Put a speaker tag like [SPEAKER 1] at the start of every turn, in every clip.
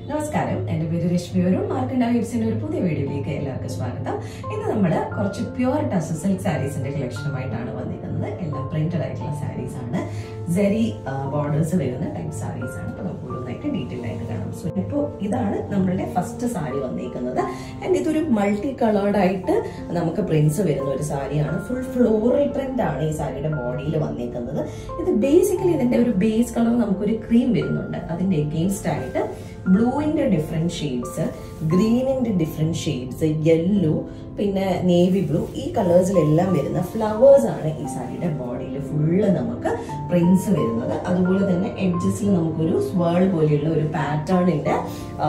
[SPEAKER 1] നമസ്കാരം എൻ്റെ പേര് രശ്മി ഒരു മാർക്കണ്ട ഹൈറ്റ്സിന്റെ ഒരു പുതിയ വീഡിയോയിലേക്ക് എല്ലാവർക്കും സ്വാഗതം ഇന്ന് നമ്മൾ കുറച്ച് പ്യുവർ ടസ് സിൽക്ക് സാരീസിന്റെ കളക്ഷനുമായിട്ടാണ് വന്നിരിക്കുന്നത് എല്ലാം പ്രിന്റഡ് ആയിട്ടുള്ള സാരീസ് ആണ് ജെറി ബോർഡേഴ്സ് വരുന്ന ടൈപ്പ് സാരീസ് ആണ് അപ്പോൾ നമുക്ക് ഓരോന്നായിട്ട് ഡീറ്റെയിൽ ആയിട്ട് കാണാം സോ ഇപ്പോൾ ഇതാണ് നമ്മളുടെ ഫസ്റ്റ് സാരി വന്നിരിക്കുന്നത് ആൻഡ് ഇതൊരു മൾട്ടി കളേർഡ് ആയിട്ട് നമുക്ക് പ്രിന്റ്സ് വരുന്ന ഒരു സാരിയാണ് ഫുൾ ഫ്ലോറൽ പ്രിന്റ് ആണ് ഈ സാരിയുടെ ബോഡിയിൽ വന്നിരിക്കുന്നത് ഇത് ബേസിക്കലി ഇതിന്റെ ഒരു ബേസ് കളർ നമുക്കൊരു ക്രീം വരുന്നുണ്ട് അതിന്റെ എഗെയിൻസ്റ്റ് ആയിട്ട് ബ്ലൂവിന്റെ ഡിഫറെന്റ് ഷെയ്ഡ്സ് ഗ്രീനിന്റെ ഡിഫറെന്റ് ഷെയ്ഡ്സ് യെല്ലോ പിന്നെ നേവി ബ്ലൂ ഈ കളേഴ്സിലെല്ലാം വരുന്ന ഫ്ലവേഴ്സ് ആണ് ഈ സാരിയുടെ ബോഡിയിൽ ഫുള്ള് നമുക്ക് പ്രിന്റ്സ് വരുന്നത് അതുപോലെ തന്നെ എഡ്ജസിൽ നമുക്കൊരു സ്വേൾ പോലെയുള്ള ഒരു പാറ്റേണിന്റെ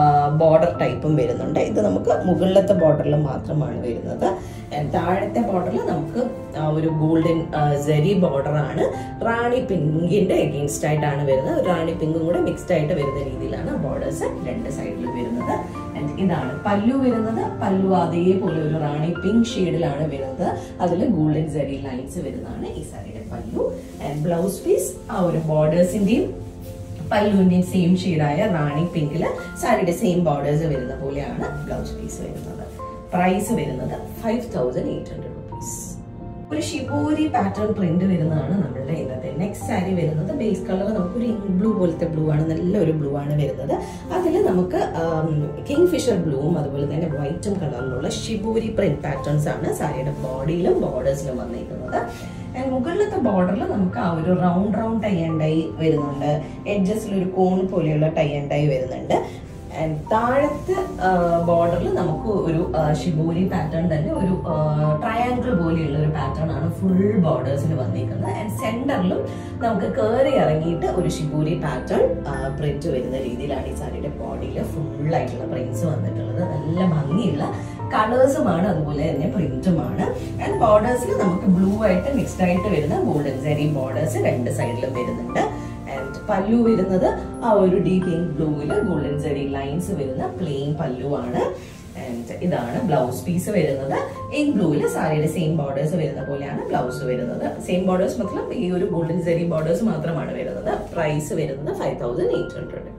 [SPEAKER 1] ബോർഡർ ടൈപ്പും വരുന്നുണ്ട് ഇത് നമുക്ക് മുകളിലത്തെ ബോർഡറിൽ മാത്രമാണ് വരുന്നത് And താഴത്തെ ബോർഡറിൽ നമുക്ക് ആ ഒരു ഗോൾഡൻ സെരി ബോർഡർ ആണ് റാണി പിങ്കിന്റെ എഗെയിൻസ്റ്റ് ആയിട്ടാണ് വരുന്നത് റാണി പിങ്കും കൂടെ മിക്സ്ഡ് ആയിട്ട് വരുന്ന രീതിയിലാണ് ബോർഡേഴ്സ് രണ്ട് സൈഡിൽ വരുന്നത് And ഇതാണ് പല്ലു വരുന്നത് പല്ലു അതേപോലെ ഒരു റാണി പിങ്ക് ഷെയ്ഡിലാണ് വരുന്നത് അതിൽ ഗോൾഡൻ സെരി ലൈൻസ് വരുന്നതാണ് ഈ സാരിയുടെ പല്ലു ആൻഡ് ബ്ലൗസ് പീസ് ആ ഒരു ബോർഡേഴ്സിന്റെയും പല്ലുവിന്റെയും സെയിം ഷെയ്ഡായ റാണി പിങ്കില് സാരിയുടെ സെയിം ബോർഡേഴ്സ് വരുന്ന പോലെയാണ് ബ്ലൗസ് പീസ് വരുന്നത് പ്രൈസ് വരുന്നത് five thousand eight hundred rupees ഒരു ഷിബോരി പാറ്റേൺ പ്രിന്റ് വരുന്നതാണ് നമ്മളുടെ ഇന്നത്തെ നെക്സ്റ്റ് സാരി വരുന്നത് ബേസ് കളർ നമുക്കൊരു ഇങ്ക് ബ്ലൂ പോലത്തെ ബ്ലൂ ആണ് നല്ലൊരു ബ്ലൂ ആണ് വരുന്നത് അതിൽ നമുക്ക് കിങ് ഫിഷർ ബ്ലൂവും അതുപോലെ തന്നെ വൈറ്റും കളറിലുള്ള ഷിബോരി പ്രിന്റ് പാറ്റേൺസ് ആണ് സാരിയുടെ ബോഡിയിലും ബോർഡേഴ്സിലും വന്നിരിക്കുന്നത് ആൻഡ് മുകളിലത്തെ ബോർഡറിൽ നമുക്ക് ആ ഒരു round round tie and dye വരുന്നുണ്ട് എഡ്ജസിൽ ഒരു കോൺ പോലെയുള്ള ടൈ ആൻഡ് ഡൈ വരുന്നുണ്ട് ആൻഡ് താഴത്തെ ബോർഡറിൽ നമുക്ക് ഒരു ഷിബോരി പാറ്റേൺ തന്നെ ഒരു ട്രയാങ്കിൾ പോലെയുള്ള ഒരു പാറ്റേൺ ആണ് ഫുൾ ബോർഡേഴ്സിൽ വന്നിരിക്കുന്നത് ആൻഡ് സെന്ററിലും നമുക്ക് കയറി ഇറങ്ങിയിട്ട് ഒരു ഷിബോരി പാറ്റേൺ പ്രിന്റ് വരുന്ന രീതിയിലാണ് ഈ സാരിയുടെ ബോഡിയിൽ ഫുൾ ആയിട്ടുള്ള പ്രിന്റ്സ് വന്നിട്ടുള്ളത് നല്ല ഭംഗിയുള്ള കളേഴ്സുമാണ് അതുപോലെ തന്നെ പ്രിന്റുമാണ് ആൻഡ് ബോർഡേഴ്സിൽ നമുക്ക് ബ്ലൂ ആയിട്ട് മിക്സ്ഡ് ആയിട്ട് വരുന്ന ഗോൾഡൻ സെരി ബോർഡേഴ്സ് രണ്ട് സൈഡിലും വരുന്നുണ്ട് ആൻഡ് പല്ലു വരുന്നത് ആ ഒരു ഡീപ് ഇങ്ക് ബ്ലൂവിൽ ഗോൾഡൻ സെറി ലൈൻസ് വരുന്ന പ്ലെയിൻ പല്ലു ആണ് ആൻഡ് ഇതാണ് ബ്ലൗസ് പീസ് വരുന്നത് ഇങ്ക് ബ്ലൂവിൽ സാരിയുടെ സെയിം ബോർഡേഴ്സ് വരുന്ന പോലെയാണ് ബ്ലൗസ് വരുന്നത് സെയിം ബോർഡേഴ്സ് മൊത്തം ഈ ഒരു ഗോൾഡൻ സെറി ബോർഡേഴ്സ് മാത്രമാണ് വരുന്നത് പ്രൈസ് വരുന്നത് ഫൈവ് തൗസൻഡ് എയ്റ്റ് ഹൺഡ്രഡ്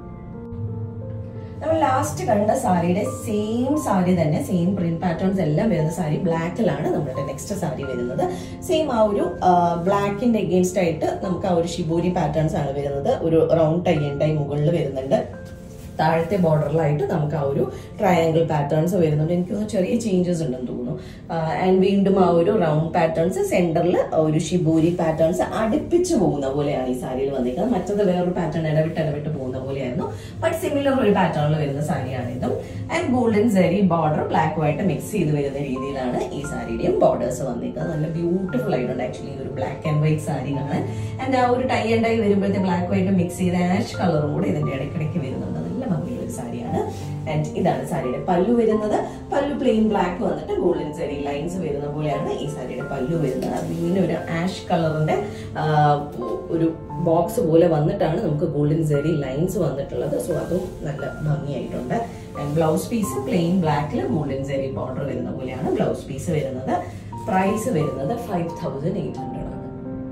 [SPEAKER 1] നമ്മൾ ലാസ്റ്റ് കണ്ട സാരിയുടെ സെയിം സാരി തന്നെ സെയിം പ്രിന്റ് പാറ്റേൺസ് എല്ലാം വരുന്ന സാരി ബ്ലാക്കിലാണ് നമ്മുടെ നെക്സ്റ്റ് സാരി വരുന്നത് സെയിം ആ ഒരു ബ്ലാക്കിന്റെ എഗെയിൻസ്റ്റ് ആയിട്ട് നമുക്ക് ആ ഒരു ഷിബോരി പാറ്റേൺസ് ആണ് വരുന്നത് ഒരു റൗണ്ട് ടൈ ആൻഡ് ടൈ മുകളിൽ വരുന്നുണ്ട് താഴത്തെ ബോർഡറിലായിട്ട് നമുക്ക് ആ ഒരു ട്രയാങ്കിൾ പാറ്റേൺസ് വരുന്നുണ്ട് എനിക്ക് തോന്നുന്നു ചെറിയ ചേഞ്ചസ് ഉണ്ടെന്ന് തോന്നുന്നു ആൻഡ് വീണ്ടും ആ ഒരു റൗണ്ട് പാറ്റേൺസ് സെന്ററിൽ ഒരു ഷിബോരി പാറ്റേൺസ് അടുപ്പിച്ച് പോകുന്ന പോലെയാണ് ഈ സാരിയിൽ വന്നിരിക്കുന്നത് മറ്റത് വേറൊരു പാറ്റേൺ ഇടവിട്ട് ഇടവിട്ട് പോകുന്ന പോലെയായിരുന്നു ബട്ട് സിമിലർ ഒരു പാറ്റേണിൽ വരുന്ന സാരിയാണ് ഇതും ആൻഡ് ഗോൾഡൻ സെറി ബോർഡർ ബ്ലാക്കുമായിട്ട് മിക്സ് ചെയ്ത് വരുന്ന രീതിയിലാണ് ഈ സാരിയുടെയും ബോർഡേഴ്സ് വന്നിരിക്കുന്നത് നല്ല ബ്യൂട്ടിഫുൾ ആയിട്ടുണ്ട് ആക്ച്വലി ഒരു ബ്ലാക്ക് ആൻഡ് വൈറ്റ് സാരി കാണാൻ ആൻഡ് ആ ഒരു ടൈ ആൻഡ് ടൈ വരുമ്പോഴത്തെ ബ്ലാക്കുമായിട്ട് മിക്സ് ചെയ്ത ആഷ് കളറും കൂടെ ഇതിന്റെ ഇടയ്ക്കിടയ്ക്ക് വരുന്നുണ്ട് നല്ല ഭംഗിയുള്ള ഒരു സാരിയാണ് ആൻഡ് ഇതാണ് സാരിയുടെ പല്ലു വരുന്നത് പല്ലു പ്ലെയിൻ ബ്ലാക്ക് വന്നിട്ട് ഗോൾഡൻ സെറി ലൈൻസ് വരുന്ന പോലെയാണ് ഈ സാരിയുടെ പല്ലു വരുന്നത് അത് ഇങ്ങനെ ഒരു ആഷ് കളറിന്റെ ഒരു ബോക്സ് പോലെ വന്നിട്ടാണ് നമുക്ക് ഗോൾഡൻ സെറി ലൈൻസ് വന്നിട്ടുള്ളത് സോ അതും നല്ല ഭംഗിയായിട്ടുണ്ട് ആൻഡ് ബ്ലൗസ് പീസ് പ്ലെയിൻ ബ്ലാക്കിൽ ഗോൾഡൻ സെറി ബോർഡർ വരുന്ന പോലെയാണ് ബ്ലൗസ് പീസ് വരുന്നത് പ്രൈസ് വരുന്നത് ഫൈവ് തൗസൻഡ് എയ്റ്റ് ഹൺഡ്രഡ് ആണ്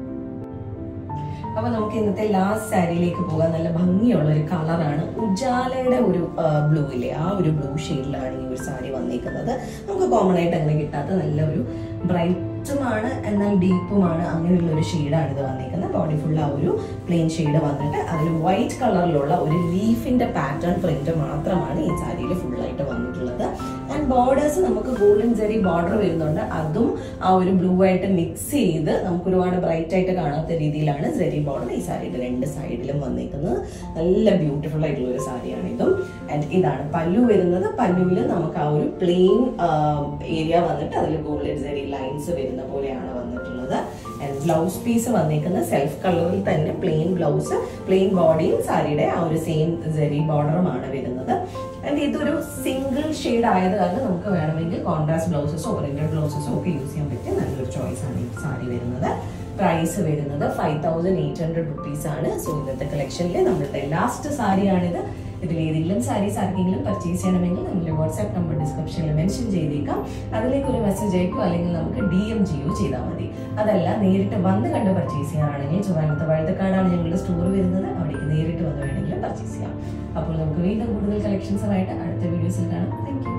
[SPEAKER 1] അപ്പൊ നമുക്ക് ഇന്നത്തെ ലാസ്റ്റ് സാരിയിലേക്ക് പോകാൻ നല്ല ഭംഗിയുള്ള ഒരു കളറാണ് ഉജാലയുടെ ഒരു ബ്ലൂ ഇല്ലേ ആ ഒരു ബ്ലൂ ഷെയ്ഡിലാണ് ഈ ഒരു സാരി വന്നിരിക്കുന്നത് നമുക്ക് കോമൺ ആയിട്ട് അങ്ങനെ കിട്ടാത്ത നല്ല ഒരു ബ്രൈറ്റുമാണ് എന്നാൽ ഡീപ്പുമാണ് അങ്ങനെയുള്ള ഒരു ഷെയ്ഡാണ് ഇത് വന്നിരിക്കുന്നത് ബോഡി ഫുൾ ആ ഒരു പ്ലെയിൻ ഷെയ്ഡ് വന്നിട്ട് അതിൽ വൈറ്റ് കളറിലുള്ള ഒരു ലീഫിന്റെ പാറ്റേൺ പ്രിന്റ് മാത്രമാണ് ഈ സാരിയിൽ ഫുള്ളായിട്ട് വന്നിട്ടുള്ളത് ആൻഡ് ബോർഡേഴ്സ് നമുക്ക് ഗോൾഡൻ ജെറി ബോർഡർ വരുന്നുണ്ട് അതും ആ ഒരു ബ്ലൂ ആയിട്ട് മിക്സ് ചെയ്ത് നമുക്ക് ഒരുപാട് ബ്രൈറ്റ് ആയിട്ട് കാണാത്ത രീതിയിലാണ് ജെറി ബോർഡർ ഈ സാരിയുടെ രണ്ട് സൈഡിലും വന്നിരിക്കുന്നത് നല്ല ബ്യൂട്ടിഫുൾ ആയിട്ടുള്ള ഒരു സാരിയാണ് ഇതും ആൻഡ് ഇതാണ് പല്ലു വരുന്നത് പല്ലുവിൽ നമുക്ക് ആ ഒരു പ്ലെയിൻ ഏരിയ വന്നിട്ട് അതിൽ ഗോൾഡൻ ജെറി ലൈൻസ് വരുന്ന പോലെയാണ് വന്നിട്ടുള്ളത് ആൻഡ് ബ്ലൗസ് പീസ് വന്നിരിക്കുന്ന സെൽഫ് കളറിൽ തന്നെ പ്ലെയിൻ ബ്ലൗസ് പ്ലെയിൻ ബോഡിയും സാരിയുടെ ആ ഒരു സെയിം ജെറി ബോർഡറുമാണ് വരുന്നത് ആൻഡ് ഇതൊരു സിംഗിൾ ഷെയ്ഡ് ആയത് കാരണം നമുക്ക് വേണമെങ്കിൽ കോൺട്രാസ്റ്റ് ബ്ലൗസസോ പ്രിന്റഡ് ബ്ലൗസസോ ഒക്കെ യൂസ് ചെയ്യാൻ പറ്റിയ നല്ലൊരു ചോയ്സ് ആണ് ഈ സാരി വരുന്നത് പ്രൈസ് വരുന്നത് five thousand eight hundred rupees ആണ് സോ ഇന്നത്തെ കളക്ഷനിലെ നമ്മളുടെ ലാസ്റ്റ് സാരിയാണിത് ഇതിൽ ഏതെങ്കിലും സാരീസ് ആർക്കെങ്കിലും പർച്ചേസ് ചെയ്യണമെങ്കിൽ നമ്മുടെ വാട്സാപ്പ് നമ്പർ ഡിസ്ക്രിപ്ഷനിൽ മെൻഷൻ ചെയ്തേക്കാം അതിലേക്ക് ഒരു മെസ്സേജ് അയക്കോ അല്ലെങ്കിൽ നമുക്ക് ഡി എം ജിയോ ചെയ്താൽ മതി അതല്ല നേരിട്ട് വന്ന് കണ്ട് പർച്ചേസ് ചെയ്യാനാണെങ്കിൽ ചുവന്നത്തെ വഴുതക്കാടാണ് ഞങ്ങളുടെ സ്റ്റോർ വരുന്നത് അവിടേക്ക് നേരിട്ട് വന്ന് വേണമെങ്കിൽ പർച്ചേസ് ചെയ്യാം അപ്പോൾ നമുക്ക് വീണ്ടും കൂടുതൽ കളക്ഷൻസുമായിട്ട് അടുത്ത വീഡിയോസിൽ കാണാം താങ്ക് യു